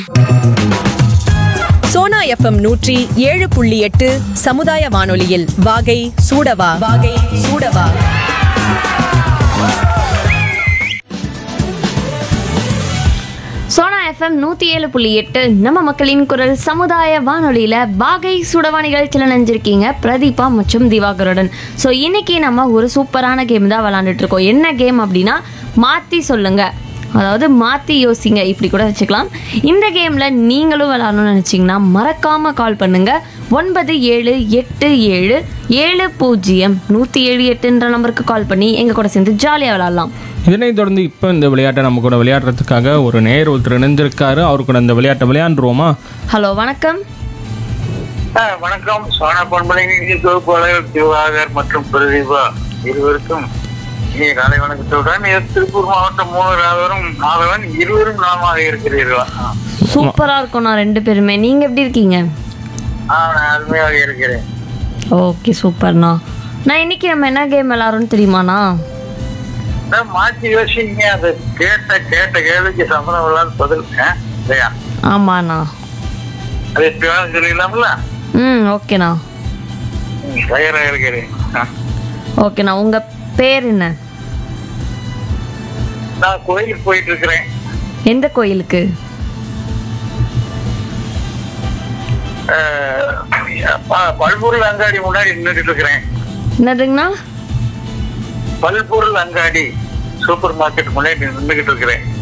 Sona FM நூற்றி ஏழு புள்ளி எட்டு சமுதாய வானொலியில் வாகை சூடவா வாகை சூடவா சோனா எஃப்எம் நூற்றி ஏழு புள்ளி எட்டு நம்ம மக்களின் குரல் சமுதாய வானொலியில் பாகை சுடவா நிகழ்ச்சியில் நினைஞ்சிருக்கீங்க பிரதீபா மற்றும் திவாகருடன் ஸோ இன்னைக்கு நம்ம ஒரு சூப்பரான கேம் தான் விளாண்டுட்டு இருக்கோம் என்ன கேம் அப்படின்னா மாற்றி சொல்லுங்க அதாவது மாற்றி யோசிங்க இப்படி கூட வச்சுக்கலாம் இந்த கேமில் நீங்களும் விளாடணும்னு நினச்சிங்கன்னா மறக்காமல் கால் பண்ணுங்க ஒன்பது ஏழு எட்டு ஏழு ஏழு பூஜ்ஜியம் நூற்றி ஏழு எட்டுன்ற நம்பருக்கு கால் பண்ணி எங்கள் கூட சேர்ந்து ஜாலியாக விளாட்லாம் இதனைத் தொடர்ந்து இப்போ இந்த விளையாட்டை நம்ம கூட விளையாடுறதுக்காக ஒரு நேர் ஒருத்தர் இணைஞ்சிருக்காரு அவரு கூட இந்த விளையாட்டை விளையாண்டுருவோமா ஹலோ வணக்கம் ஆ, வணக்கம் சோனா பண்பலை நிதி தொகுப்பாளர் திவாகர் மற்றும் பிரதீபா இருவருக்கும் இனிய காலை வணக்கத்துடன் எஸ் திருப்பூர் மாவட்டம் மூணு ராதவரும் மாதவன் இருவரும் நாமாக இருக்கிறீர்களா ஆ. சூப்பரா இருக்கும் நான் ரெண்டு பேருமே நீங்க எப்படி இருக்கீங்க ஆ நான் அருமையாக இருக்கிறேன் ஓகே சூப்பர்ண்ணா நான் இன்னைக்கு நம்ம என்ன கேம் விளாட்றோம்னு தெரியுமாண்ணா அதான் மாற்றி யோசிங்க அது கேட்ட கேட்ட கேள்விக்கு சம்மந்தம் இல்லாத பதில் ஆ, இல்லையா ஆமாண்ணா அது எப்படி வேணும் சொல்லிடலாம்ல ம் ஓகேண்ணா ம், தயாராக இருக்கிறேன் ஆ. ஓகேண்ணா உங்க பேர் என்ன நான் கோயிலுக்கு போயிட்டு இருக்கிறேன் எந்த கோயிலுக்கு ஆ, ப- பல்பொருள் அங்காடி முன்னாடி நின்றுட்டு இருக்கிறேன் என்னதுங்கண்ணா பல்பொருள் அங்காடி சூப்பர் மார்க்கெட் முன்னாடி நின்றுகிட்டு இருக்கிறேன்